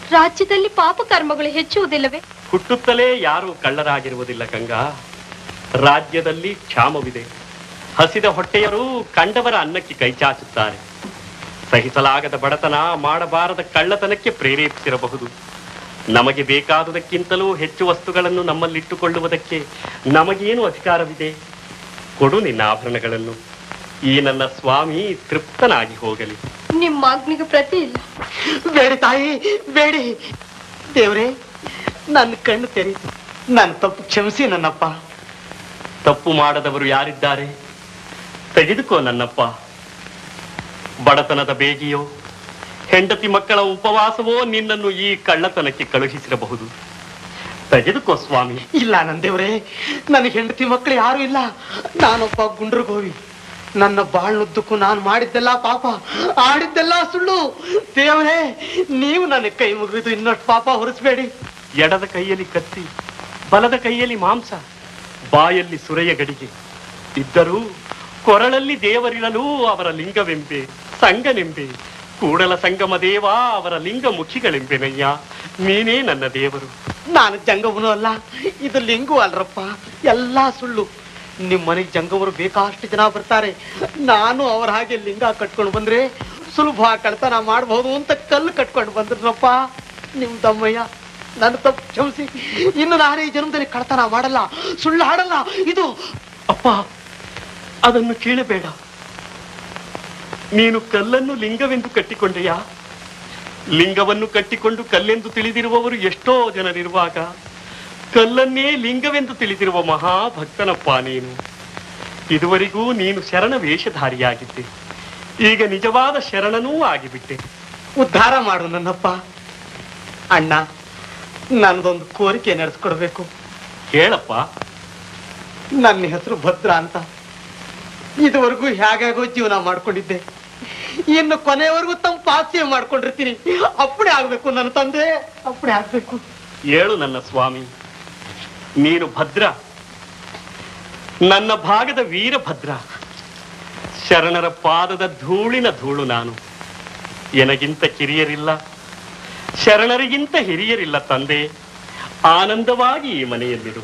ರಾಜ್ಯದಲ್ಲಿ ಪಾಪ ಕರ್ಮಗಳು ಹೆಚ್ಚುವುದಿಲ್ಲವೇ ಹುಟ್ಟುತ್ತಲೇ ಯಾರೂ ಕಳ್ಳರಾಗಿರುವುದಿಲ್ಲ ಗಂಗಾ ರಾಜ್ಯದಲ್ಲಿ ಕ್ಷಾಮವಿದೆ ಹಸಿದ ಹೊಟ್ಟೆಯರು ಕಂಡವರ ಅನ್ನಕ್ಕೆ ಕೈಚಾಚುತ್ತಾರೆ ಸಹಿಸಲಾಗದ ಬಡತನ ಮಾಡಬಾರದ ಕಳ್ಳತನಕ್ಕೆ ಪ್ರೇರೇಪಿಸಿರಬಹುದು ನಮಗೆ ಬೇಕಾದುದಕ್ಕಿಂತಲೂ ಹೆಚ್ಚು ವಸ್ತುಗಳನ್ನು ನಮ್ಮಲ್ಲಿಟ್ಟುಕೊಳ್ಳುವುದಕ್ಕೆ ನಮಗೇನು ಅಧಿಕಾರವಿದೆ ಕೊಡು ನಿನ್ನ ಆಭರಣಗಳನ್ನು ಈ ನನ್ನ ಸ್ವಾಮಿ ತೃಪ್ತನಾಗಿ ಹೋಗಲಿ ನಿಮ್ಮ ಆಜ್ಞೆಗೆ ಪ್ರತಿ ಇಲ್ಲ ಬೇಡಿ ತಾಯಿ ಬೇಡಿ ದೇವ್ರೆ ನನ್ನ ಕಣ್ಣು ತೆರೀತು ನನ್ನ ತಪ್ಪು ಕ್ಷಮಿಸಿ ನನ್ನಪ್ಪ ತಪ್ಪು ಮಾಡದವರು ಯಾರಿದ್ದಾರೆ ತೆಗೆದುಕೋ ನನ್ನಪ್ಪ ಬಡತನದ ಬೇಗಿಯೋ ಹೆಂಡತಿ ಮಕ್ಕಳ ಉಪವಾಸವೋ ನಿನ್ನನ್ನು ಈ ಕಳ್ಳತನಕ್ಕೆ ಕಳುಹಿಸಿರಬಹುದು ತೆಗೆದುಕೋ ಸ್ವಾಮಿ ಇಲ್ಲ ನನ್ನ ದೇವ್ರೆ ನನಗೆ ಹೆಂಡತಿ ಮಕ್ಕಳು ಯಾರು ಇಲ್ಲ ನಾನೊಬ್ಬ ಗುಂಡ್ರಗೋವಿ ನನ್ನ ಬಾಳ್ನುದ್ದಕ್ಕೂ ನಾನು ಮಾಡಿದ್ದೆಲ್ಲ ಪಾಪ ಆಡಿದ್ದೆಲ್ಲ ಸುಳ್ಳು ದೇವರೇ ನೀವು ನನ್ನ ಕೈ ಮುಗಿದು ಇನ್ನಷ್ಟು ಪಾಪ ಹೊರಿಸ್ಬೇಡಿ ಎಡದ ಕೈಯಲ್ಲಿ ಕತ್ತಿ ಬಲದ ಕೈಯಲ್ಲಿ ಮಾಂಸ ಬಾಯಲ್ಲಿ ಸುರೆಯ ಗಡಿಗೆ ಇದ್ದರೂ ಕೊರಳಲ್ಲಿ ದೇವರಿರಲು ಅವರ ಲಿಂಗವೆಂಬೆ ಸಂಗನೆಂಬೆ ಕೂಡಲ ಸಂಗಮ ದೇವ ಅವರ ಲಿಂಗ ಮುಖಿಗಳೆಂಬೆನಯ್ಯ ನೀನೇ ನನ್ನ ದೇವರು ನಾನು ಜಂಗಮನು ಅಲ್ಲ ಇದು ಲಿಂಗು ಅಲ್ರಪ್ಪ ಎಲ್ಲ ಸುಳ್ಳು ನಿಮ್ಮ ಮನೆಗೆ ಜಂಗಮರು ಬೇಕಾಷ್ಟು ಜನ ಬರ್ತಾರೆ ನಾನು ಅವ್ರ ಹಾಗೆ ಲಿಂಗ ಕಟ್ಕೊಂಡು ಬಂದ್ರೆ ಸುಲಭ ಕಳ್ತನ ಮಾಡಬಹುದು ಅಂತ ಕಲ್ಲು ಕಟ್ಕೊಂಡು ಬಂದ್ರಪ್ಪ ನಿಮ್ ತಮ್ಮಯ್ಯ ನನ್ನ ತಪ್ಪು ಕ್ಷಮಿಸಿ ಇನ್ನು ನಾನು ಈ ಜನ್ಮದಲ್ಲಿ ಕಳ್ತನ ಮಾಡಲ್ಲ ಸುಳ್ಳು ಆಡಲ್ಲ ಇದು ಅಪ್ಪ ಅದನ್ನು ಕೇಳಬೇಡ ನೀನು ಕಲ್ಲನ್ನು ಲಿಂಗವೆಂದು ಕಟ್ಟಿಕೊಂಡೆಯಾ ಲಿಂಗವನ್ನು ಕಟ್ಟಿಕೊಂಡು ಕಲ್ಲೆಂದು ತಿಳಿದಿರುವವರು ಎಷ್ಟೋ ಜನರಿರುವಾಗ ಕಲ್ಲನ್ನೇ ಲಿಂಗವೆಂದು ತಿಳಿದಿರುವ ಮಹಾಭಕ್ತನಪ್ಪ ನೀನು ಇದುವರೆಗೂ ನೀನು ಶರಣ ವೇಷಧಾರಿಯಾಗಿದ್ದೆ ಈಗ ನಿಜವಾದ ಶರಣನೂ ಆಗಿಬಿಟ್ಟೆ ಉದ್ಧಾರ ಮಾಡು ನನ್ನಪ್ಪ ಅಣ್ಣ ನನ್ನದೊಂದು ಕೋರಿಕೆ ನಡೆಸ್ಕೊಡ್ಬೇಕು ಹೇಳಪ್ಪ ನನ್ನ ಹೆಸರು ಭದ್ರ ಅಂತ ಇದುವರೆಗೂ ಹೇಗಾಗೋ ಜೀವನ ಮಾಡ್ಕೊಂಡಿದ್ದೆ ಇನ್ನು ಕೊನೆಯವರೆಗೂ ತಮ್ಮ ಪಾಸ್ಯ ಮಾಡ್ಕೊಂಡಿರ್ತೀನಿ ಅಪ್ಪಡೆ ಆಗ್ಬೇಕು ನನ್ನ ತಂದೆ ಅಪ್ಪಡೆ ಆಗ್ಬೇಕು ಏಳು ನನ್ನ ಸ್ವಾಮಿ ನೀನು ಭದ್ರ ನನ್ನ ಭಾಗದ ವೀರಭದ್ರ ಶರಣರ ಪಾದದ ಧೂಳಿನ ಧೂಳು ನಾನು ಎನಗಿಂತ ಕಿರಿಯರಿಲ್ಲ ಶರಣರಿಗಿಂತ ಹಿರಿಯರಿಲ್ಲ ತಂದೆ ಆನಂದವಾಗಿ ಈ ಮನೆಯಲ್ಲಿರು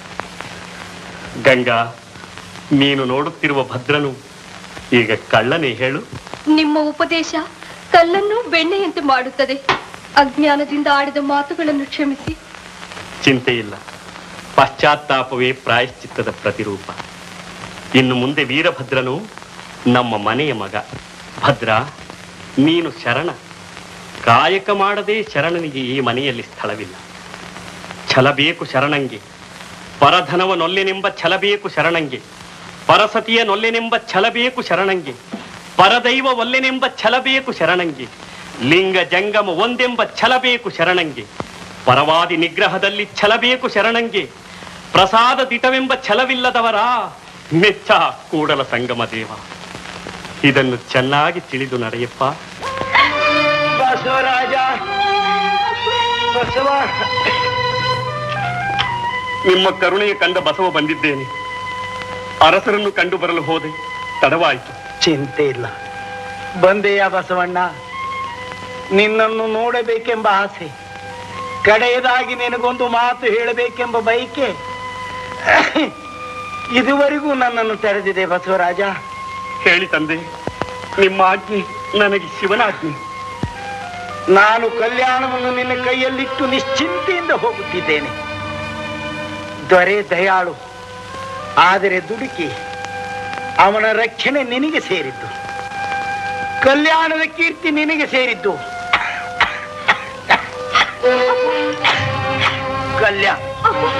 ಗಂಗಾ ನೀನು ನೋಡುತ್ತಿರುವ ಭದ್ರನು ಈಗ ಕಳ್ಳನೇ ಹೇಳು ನಿಮ್ಮ ಉಪದೇಶ ಕಲ್ಲನ್ನು ಬೆಣ್ಣೆಯಂತೆ ಮಾಡುತ್ತದೆ ಅಜ್ಞಾನದಿಂದ ಆಡಿದ ಮಾತುಗಳನ್ನು ಕ್ಷಮಿಸಿ ಚಿಂತೆ ಇಲ್ಲ ಪಶ್ಚಾತ್ತಾಪವೇ ಪ್ರಾಯಶ್ಚಿತ್ತದ ಪ್ರತಿರೂಪ ಇನ್ನು ಮುಂದೆ ವೀರಭದ್ರನು ನಮ್ಮ ಮನೆಯ ಮಗ ಭದ್ರ ನೀನು ಶರಣ ಕಾಯಕ ಮಾಡದೆ ಶರಣನಿಗೆ ಈ ಮನೆಯಲ್ಲಿ ಸ್ಥಳವಿಲ್ಲ ಛಲ ಬೇಕು ಶರಣಂಗೆ ಪರಧನವ ನೊಲ್ಲೆನೆಂಬ ಛಲ ಬೇಕು ಶರಣಂಗೆ ಪರಸತಿಯ ನೊಲ್ಲೆನೆಂಬ ಛಲ ಬೇಕು ಶರಣಂಗೆ ಪರದೈವ ಒಲ್ಲೆನೆಂಬ ಛಲ ಬೇಕು ಶರಣಂಗೆ ಲಿಂಗ ಜಂಗಮ ಒಂದೆಂಬ ಛಲ ಬೇಕು ಶರಣಂಗೆ ಪರವಾದಿ ನಿಗ್ರಹದಲ್ಲಿ ಛಲ ಬೇಕು ಶರಣಂಗೆ ಪ್ರಸಾದ ದಿಟವೆಂಬ ಛಲವಿಲ್ಲದವರ ಮೆಚ್ಚ ಕೂಡಲ ಸಂಗಮ ದೇವ ಇದನ್ನು ಚೆನ್ನಾಗಿ ತಿಳಿದು ನಡೆಯಪ್ಪ ಬಸವರಾಜ ಬಸವ ನಿಮ್ಮ ಕರುಣೆಯ ಕಂಡ ಬಸವ ಬಂದಿದ್ದೇನೆ ಅರಸರನ್ನು ಕಂಡು ಬರಲು ಹೋದೆ ತಡವಾಯಿತು ಚಿಂತೆ ಇಲ್ಲ ಬಂದೆಯ ಬಸವಣ್ಣ ನಿನ್ನನ್ನು ನೋಡಬೇಕೆಂಬ ಆಸೆ ಕಡೆಯದಾಗಿ ನಿನಗೊಂದು ಮಾತು ಹೇಳಬೇಕೆಂಬ ಬಯಕೆ ಇದುವರೆಗೂ ನನ್ನನ್ನು ತೆರೆದಿದೆ ಬಸವರಾಜ ಹೇಳಿ ತಂದೆ ನಿಮ್ಮ ಆಜ್ಞೆ ನನಗೆ ಶಿವನಾಜ್ಞೆ ನಾನು ಕಲ್ಯಾಣವನ್ನು ನಿನ್ನ ಕೈಯಲ್ಲಿಟ್ಟು ನಿಶ್ಚಿಂತೆಯಿಂದ ಹೋಗುತ್ತಿದ್ದೇನೆ ದೊರೆ ದಯಾಳು ಆದರೆ ದುಡುಕಿ ಅವನ ರಕ್ಷಣೆ ನಿನಗೆ ಸೇರಿದ್ದು ಕಲ್ಯಾಣದ ಕೀರ್ತಿ ನಿನಗೆ ಸೇರಿದ್ದು ಕಲ್ಯಾಣ